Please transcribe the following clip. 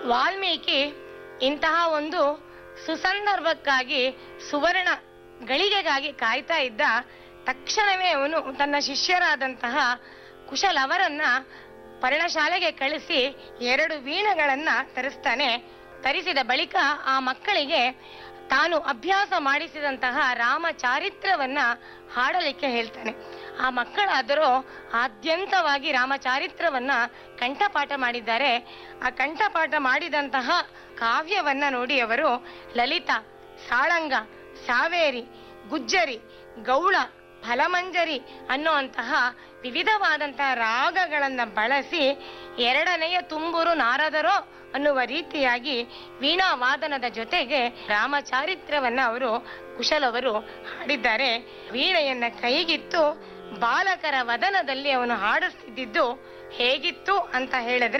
ವಾಲ್ಮೀಕಿ ಇಂತಹ ಒಂದು ಸುಸಂದರ್ಭಕ್ಕಾಗಿ ಸುವರ್ಣ ಗಳಿಗೆಗಾಗಿ ಕಾಯ್ತಾ ಇದ್ದ ತಕ್ಷಣವೇ ಅವನು ತನ್ನ ಶಿಷ್ಯರಾದಂತಹ ಕುಶಲವರನ್ನ ಪರ್ಣಶಾಲೆಗೆ ಕಳಿಸಿ ಎರಡು ವೀಣೆಗಳನ್ನ ತರಿಸ್ತಾನೆ ತರಿಸಿದ ಬಳಿಕ ಆ ಮಕ್ಕಳಿಗೆ ತಾನು ಅಭ್ಯಾಸ ಮಾಡಿಸಿದಂತಹ ರಾಮ ಚಾರಿತ್ರವನ್ನ ಹಾಡಲಿಕ್ಕೆ ಹೇಳ್ತಾನೆ ಆ ಮಕ್ಕಳಾದರೂ ಆದ್ಯಂತವಾಗಿ ರಾಮಚಾರಿತ್ರವನ್ನ ಕಂಠಪಾಠ ಮಾಡಿದ್ದಾರೆ ಆ ಕಂಠಪಾಠ ಮಾಡಿದಂತಹ ಕಾವ್ಯವನ್ನ ನೋಡಿ ಅವರು ಲಲಿತ ಸಾಳಂಗ ಸಾವೇರಿ ಗುಜ್ಜರಿ ಗೌಳ ಫಲಮಂಜರಿ ಅನ್ನುವಂತಹ ವಿವಿಧವಾದಂತಹ ರಾಗಗಳನ್ನ ಬಳಸಿ ಎರಡನೆಯ ತುಂಬೂರು ನಾರದರೋ ಅನ್ನುವ ರೀತಿಯಾಗಿ ವೀಣಾ ವಾದನದ ಜೊತೆಗೆ ರಾಮಚಾರಿತ್ರವನ್ನ ಅವರು ಕುಶಲವರು ಹಾಡಿದ್ದಾರೆ ವೀಣೆಯನ್ನ ಕೈಗಿತ್ತು ಬಾಲಕರ ವದನದಲ್ಲಿ ಅವನು ಹಾಡಿಸ್ತಿದ್ದಿದ್ದು ಹೇಗಿತ್ತು ಅಂತ ಹೇಳಿದ್ರೆ